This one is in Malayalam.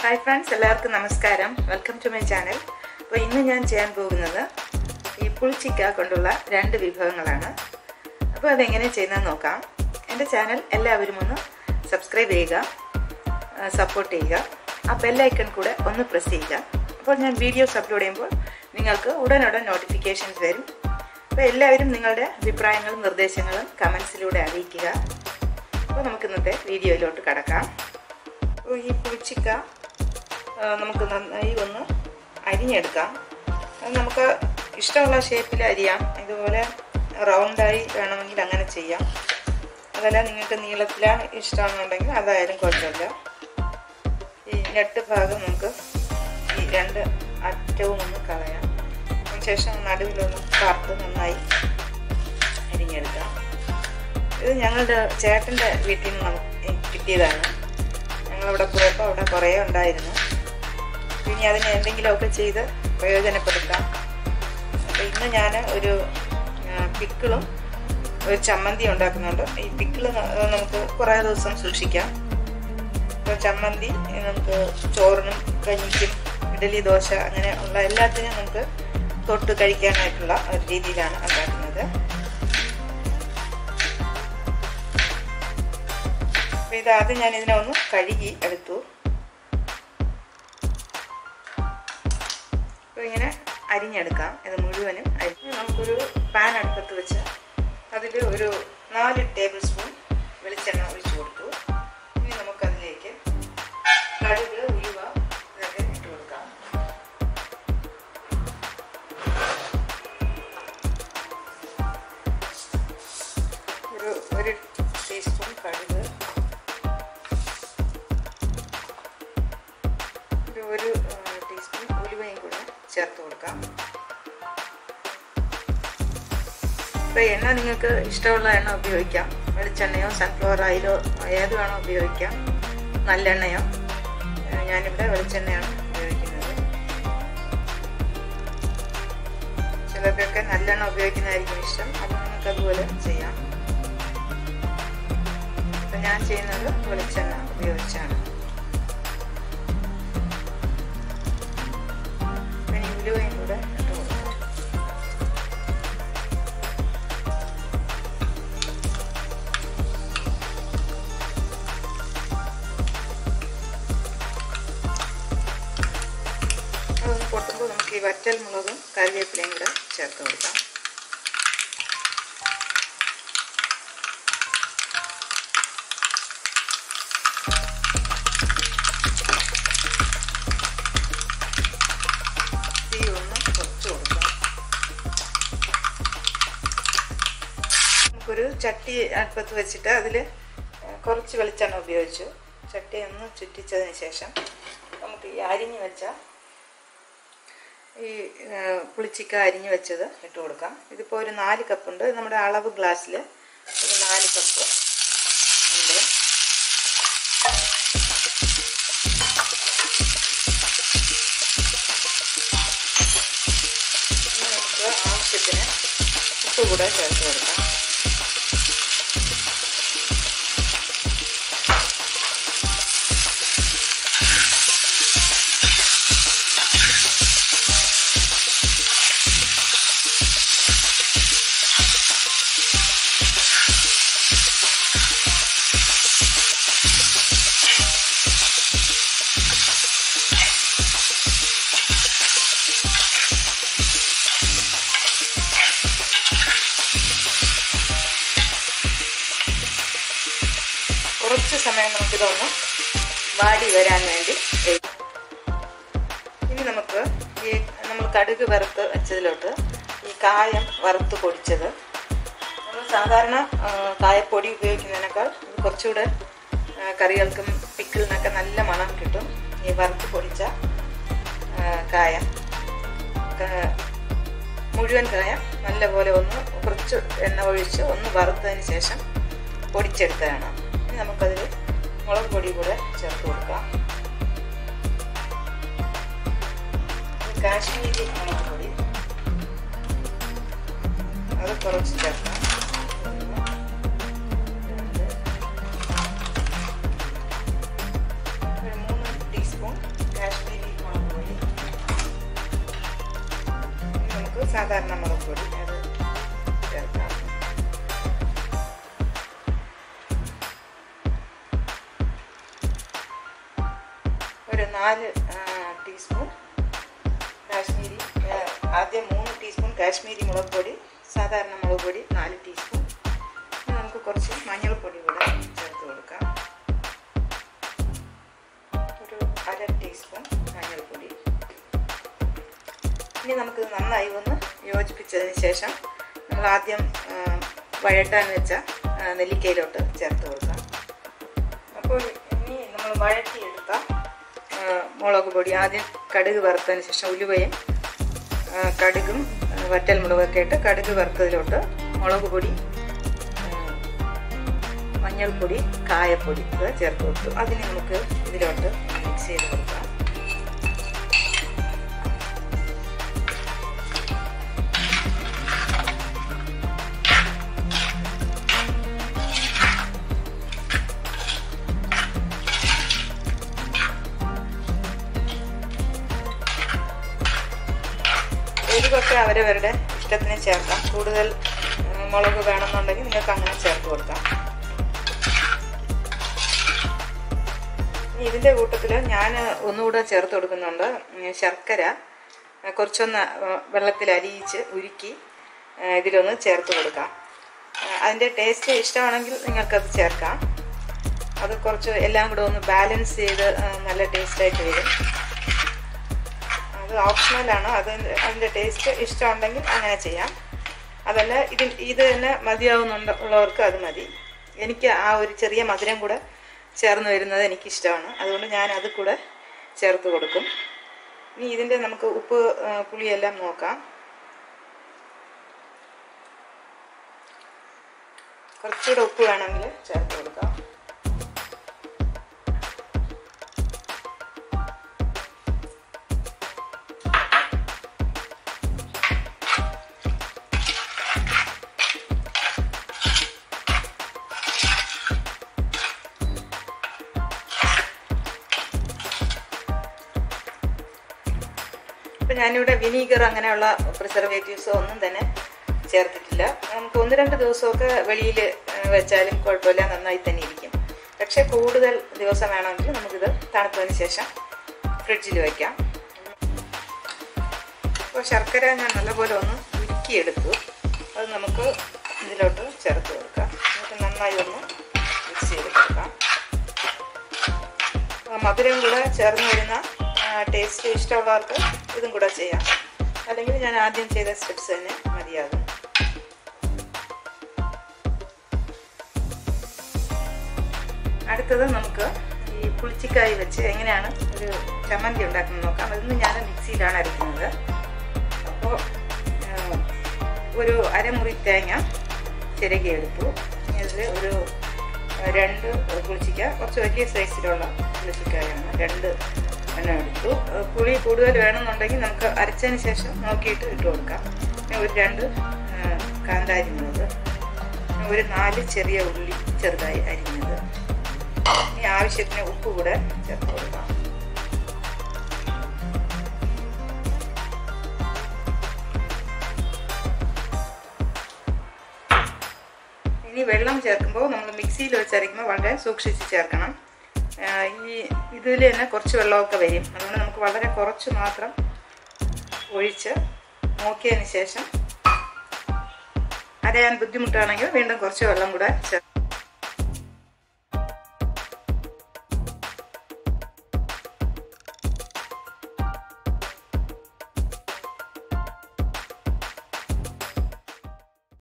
ഹായ് ഫ്രണ്ട്സ് എല്ലാവർക്കും നമസ്കാരം വെൽക്കം ടു മൈ ചാനൽ അപ്പോൾ ഇന്ന് ഞാൻ ചെയ്യാൻ പോകുന്നത് ഈ പുളിച്ചിക്ക കൊണ്ടുള്ള രണ്ട് വിഭവങ്ങളാണ് അപ്പോൾ അതെങ്ങനെ ചെയ്യുന്നതെന്ന് നോക്കാം എൻ്റെ ചാനൽ എല്ലാവരും ഒന്ന് സബ്സ്ക്രൈബ് ചെയ്യുക സപ്പോർട്ട് ചെയ്യുക ആ ബെല്ലൈക്കൺ കൂടെ ഒന്ന് പ്രസ് ചെയ്യുക അപ്പോൾ ഞാൻ വീഡിയോസ് അപ്ലോഡ് ചെയ്യുമ്പോൾ നിങ്ങൾക്ക് ഉടനുടൻ നോട്ടിഫിക്കേഷൻസ് വരും അപ്പോൾ എല്ലാവരും നിങ്ങളുടെ അഭിപ്രായങ്ങളും നിർദ്ദേശങ്ങളും കമൻസിലൂടെ അറിയിക്കുക അപ്പോൾ നമുക്ക് ഇന്നത്തെ വീഡിയോയിലോട്ട് കടക്കാം അപ്പോൾ ഈ പുളിച്ചിക്ക ആ, നമുക്ക് നന്നായി ഒന്ന് അരിഞ്ഞെടുക്കാം അത് നമുക്ക് ഇഷ്ടമുള്ള ഷേപ്പിൽ അരിയാം ഇതുപോലെ റൗണ്ടായി വേണമെങ്കിൽ അങ്ങനെ ചെയ്യാം അതല്ല നിങ്ങൾക്ക് നീളത്തിലാണ് ഇഷ്ടമാണെന്നുണ്ടെങ്കിൽ അതായാലും കുഴപ്പമില്ല ഈ ഞെട്ട് ഭാഗം നമുക്ക് ഈ രണ്ട് അറ്റവും ഒന്ന് കളയാം അതിനുശേഷം നടുവിലൊന്ന് പാർത്ത് നന്നായി അരിഞ്ഞെടുക്കാം ഇത് ഞങ്ങളുടെ ചേട്ടൻ്റെ വീട്ടിൽ നിന്ന് നമുക്ക് കിട്ടിയതാണ് ഞങ്ങളവിടെ പോയപ്പോൾ അവിടെ കുറേ ഉണ്ടായിരുന്നു ഇനി അതിനെ എന്തെങ്കിലുമൊക്കെ ചെയ്ത് പ്രയോജനപ്പെടുത്താം അപ്പോൾ ഇന്ന് ഞാൻ ഒരു പിക്കിളും ഒരു ചമ്മന്തി ഉണ്ടാക്കുന്നുണ്ട് ഈ പിക്കിള് നമുക്ക് കുറേ ദിവസം സൂക്ഷിക്കാം ഇപ്പോൾ ചമ്മന്തി നമുക്ക് ചോറിനും കഞ്ഞിക്കും ഇഡലി ദോശ അങ്ങനെ ഉള്ള എല്ലാത്തിനും നമുക്ക് തൊട്ട് കഴിക്കാനായിട്ടുള്ള ഒരു രീതിയിലാണ് ഉണ്ടാക്കുന്നത് അപ്പോൾ ഇത് ആദ്യം ഞാൻ ഇതിനെ ഒന്ന് കഴുകി എടുത്തു അപ്പോൾ ഇങ്ങനെ അരിഞ്ഞെടുക്കാം ഇത് മുഴുവനും അരിഞ്ഞ് നമുക്കൊരു പാൻ അടുപ്പത്ത് വെച്ച് അതിൽ ഒരു നാല് ടേബിൾ സ്പൂൺ വെളിച്ചെണ്ണ ഒഴിച്ചു കൊടുത്തു ഇനി നമുക്കതിലേക്ക് കടുക് ഉലുവ ഇതൊക്കെ ഇട്ട് കൊടുക്കാം ഒരു ഒരു ടീസ്പൂൺ കടുക് ഒരു ഒരു ടീസ്പൂൺ ഉലുവയും കൂടെ ചേർത്ത് കൊടുക്കാം ഇപ്പോൾ എണ്ണ നിങ്ങൾക്ക് ഇഷ്ടമുള്ള എണ്ണ ഉപയോഗിക്കാം വെളിച്ചെണ്ണയോ സൺഫ്ലവർ ഓയിലോ ഏത് വേണോ ഉപയോഗിക്കാം നല്ലെണ്ണയോ ഏഹ് ഞാനിവിടെ വെളിച്ചെണ്ണയാണ് ഉപയോഗിക്കുന്നത് ചിലർക്കൊക്കെ നല്ലെണ്ണ ഉപയോഗിക്കുന്നതായിരിക്കും ഇഷ്ടം അപ്പോൾ നിങ്ങൾക്ക് അതുപോലെ ചെയ്യാം അപ്പം ഞാൻ ചെയ്യുന്നത് വെളിച്ചെണ്ണ ഉപയോഗിച്ചാണ് ഇനി ഉലുവയും കൂടെ ഇട്ട് കൊടുക്കാം അതൊന്ന് പൊട്ടുമ്പോൾ നമുക്ക് ഈ വറ്റൽ മുളകും കറിവേപ്പിലയും കൂടെ ചേർത്ത് കൊടുക്കാം തീ ഒന്ന് കുറച്ച് കൊടുക്കാം നമുക്കൊരു ചട്ടി അടുപ്പത്ത് വെച്ചിട്ട് അതിൽ കുറച്ച് വെളിച്ചെണ്ണ ഉപയോഗിച്ചു ചട്ടി ഒന്ന് ചുറ്റിച്ചതിന് ശേഷം നമുക്ക് ഈ അരിഞ്ഞു വെച്ച ഈ ആ, പുളിച്ചിക്ക അരിഞ്ഞു വെച്ചത് ഇട്ട് കൊടുക്കാം ഇതിപ്പോൾ ഒരു നാല് കപ്പുണ്ട് ഇത് നമ്മുടെ അളവ് ഗ്ലാസ്സിൽ ഒരു നാല് കപ്പ് ഉണ്ട് ഇനി നമുക്ക് ആവശ്യത്തിന് ഉപ്പ് കൂടെ ചേർത്ത് കൊടുക്കാം കുറച്ച് സമയം നമുക്കിതൊന്ന് വാടി വരാൻ വേണ്ടി വെയിറ്റ് ഇനി നമുക്ക് ഈ നമ്മൾ കടുക് വറുത്ത് വെച്ചതിലോട്ട് ഈ കായം വറുത്ത് പൊടിച്ചത് നമ്മൾ സാധാരണ ആ, കായപ്പൊടി ഉപയോഗിക്കുന്നതിനേക്കാൾ ഇത് കുറച്ചുകൂടെ ആ, കറികൾക്കും പിക്കിളിനൊക്കെ നല്ല മണം കിട്ടും ഈ വറുത്ത് പൊടിച്ച ആ, കായം ക- മുഴുവൻ കായം നല്ലപോലെ ഒന്ന് കുറച്ച് എണ്ണ ഒഴിച്ച് ഒന്ന് വറുത്തതിന് ശേഷം പൊടിച്ചെടുത്തതാണ് ഇനി നമുക്കതിൽ മുളക് പൊടി കൂടെ ചേർത്ത് കൊടുക്കാം ഇത് കാശ്മീരി മുളക് പൊടി അത് കുറച്ച് ചേർക്കാം ഒന്ന്, രണ്ട്, ഒരു മൂന്ന് ടീസ്പൂൺ സാധാരണ മുളക് പൊടി അത് ചേർക്കാം ഒരു നാല് ടീസ്പൂൺ കാശ്മീരി ആ, ആദ്യം മൂന്ന് ടീസ്പൂൺ കാശ്മീരി മുളക് പൊടി സാധാരണ മുളക് പൊടി നാല് ടീസ്പൂൺ ഇനി നമുക്ക് കുറച്ച് മഞ്ഞൾപ്പൊടി കൂടെ ചേർത്ത് കൊടുക്കാം ഒരു അര ടീസ്പൂൺ മഞ്ഞൾപ്പൊടി ഇനി നമുക്കിത് നന്നായി ഒന്ന് യോജിപ്പിച്ചതിന് ശേഷം നമ്മൾ ആദ്യം ആ, വഴട്ടാൻ വെച്ച ആ, നെല്ലിക്കയിലോട്ട് ചേർത്ത് കൊടുക്കാം അപ്പോൾ ഇനി നമ്മൾ വഴറ്റിയെടുത്ത ആ, മുളക് പൊടി ആദ്യം കടുക് വറുത്തതിന് ശേഷം ഉലുവയും ആ, കടുകും ആ, വറ്റൽ മുളകൊക്കെ ഇട്ട് കടുക് വറുത്തതിലോട്ട് മുളക് പൊടി ആ, മഞ്ഞൾപ്പൊടി കായപ്പൊടി ഇത് ചേർത്ത് കൊടുത്തു അതിന് നമുക്ക് ഇതിലോട്ട് മിക്സ് ചെയ്ത് കൊടുക്കാം എരിവൊക്കെ അവരവരുടെ ഇഷ്ടത്തിന് ചേർക്കാം കൂടുതൽ ഉം, മുളക് വേണമെന്നുണ്ടെങ്കിൽ നിങ്ങൾക്ക് അങ്ങനെ ചേർത്ത് കൊടുക്കാം ഇനി ഇതിൻ്റെ കൂട്ടത്തിൽ ഞാൻ ഒന്നുകൂടെ ചേർത്ത് കൊടുക്കുന്നുണ്ട് ഉം, ശർക്കര ആ, കുറച്ചൊന്ന് ആ, വെള്ളത്തിൽ അലിയിച്ച് ഉരുക്കി ആ, ഇതിലൊന്ന് ചേർത്ത് കൊടുക്കാം ആ, അതിൻ്റെ ടേസ്റ്റ് ഇഷ്ടമാണെങ്കിൽ നിങ്ങൾക്കത് ചേർക്കാം അത് കുറച്ച് എല്ലാം കൂടെ ഒന്ന് ബാലൻസ് ചെയ്ത് ആ, നല്ല ടേസ്റ്റായിട്ട് വരും അത് ഓപ്ഷണലാണ് അത് അതിൻ്റെ ടേസ്റ്റ് ഇഷ്ടമുണ്ടെങ്കിൽ അങ്ങനെ ചെയ്യാം അതല്ല ഇതിൽ ഇത് തന്നെ മതിയാവുന്നുണ്ട് ഉള്ളവർക്ക് അത് മതി എനിക്ക് ആ ഒരു ചെറിയ മധുരം കൂടെ ചേർന്ന് വരുന്നത് എനിക്കിഷ്ടമാണ് അതുകൊണ്ട് ഞാൻ അത് കൂടെ ചേർത്ത് കൊടുക്കും ഇനി ഇതിൻ്റെ നമുക്ക് ഉപ്പ് ആ, പുളിയെല്ലാം നോക്കാം കുറച്ചുകൂടെ ഉപ്പ് വേണമെങ്കിൽ ചേർത്ത് കൊടുക്കാം ഇപ്പം ഞാനിവിടെ വിനീഗർ അങ്ങനെയുള്ള പ്രിസർവേറ്റീവ്സോ ഒന്നും തന്നെ ചേർത്തിട്ടില്ല നമുക്ക് ഒന്ന് രണ്ട് ദിവസമൊക്കെ വെളിയിൽ വെച്ചാലും കുഴപ്പമില്ല നന്നായി തന്നെ ഇരിക്കും പക്ഷേ കൂടുതൽ ദിവസം വേണമെങ്കിൽ നമുക്കിത് തണുത്തതിന് ശേഷം ഫ്രിഡ്ജിൽ വയ്ക്കാം അപ്പോൾ ശർക്കര ഞാൻ നല്ലപോലെ ഒന്ന് ഉരുക്കിയെടുത്തു അത് നമുക്ക് ഇതിലോട്ട് ചേർത്ത് കൊടുക്കാം എന്നിട്ട് നന്നായി ഒന്ന് മിക്സ് ചെയ്ത് കൊടുക്കാം ആ മധുരം കൂടെ ചേർന്ന് വരുന്ന ടേസ്റ്റ് ഇഷ്ടമുള്ളവർക്ക് ഇതും കൂടെ ചെയ്യാം അല്ലെങ്കിൽ ഞാൻ ആദ്യം ചെയ്ത സ്റ്റെപ്സ് തന്നെ മതിയാകും അടുത്തത് നമുക്ക് ഈ പുളിച്ചിക്കായി വെച്ച് എങ്ങനെയാണ് ഒരു ചമ്മന്തി ഉണ്ടാക്കുന്നത് നോക്കാം അതിന് ഞാൻ മിക്സിയിലാണ് അരയ്ക്കുന്നത് അപ്പോൾ ഒരു അരമുറി തേങ്ങ ചിരകി എടുത്തു ഇതിൽ ഒരു രണ്ട് പുളിച്ചിക്ക കുറച്ച് വലിയ സൈസിലുള്ള പുളിച്ചിക്കായാണ് രണ്ട് എണ്ണം എടുത്തു പുളി കൂടുതൽ വേണമെന്നുണ്ടെങ്കിൽ നമുക്ക് അരച്ചതിന് ശേഷം നോക്കിയിട്ട് ഇട്ട് കൊടുക്കാം പിന്നെ ഒരു രണ്ട് കാന്താരി മുളക് ഒരു നാല് ചെറിയ ഉള്ളി ചെറുതായി അരിഞ്ഞത് ഇനി ആവശ്യത്തിന് ഉപ്പ് കൂടെ ചേർത്ത് കൊടുക്കാം ഇനി വെള്ളം ചേർക്കുമ്പോൾ നമ്മൾ മിക്സിയിൽ വെച്ചരയ്ക്കുമ്പോൾ വളരെ സൂക്ഷിച്ച് ചേർക്കണം ഈ ഇതിൽ തന്നെ കുറച്ച് വെള്ളമൊക്കെ വരും അതുകൊണ്ട് നമുക്ക് വളരെ കുറച്ച് മാത്രം ഒഴിച്ച് നോക്കിയതിന് ശേഷം അരയാൻ ബുദ്ധിമുട്ടാണെങ്കിൽ വീണ്ടും കുറച്ച് വെള്ളം കൂടെ ചേർ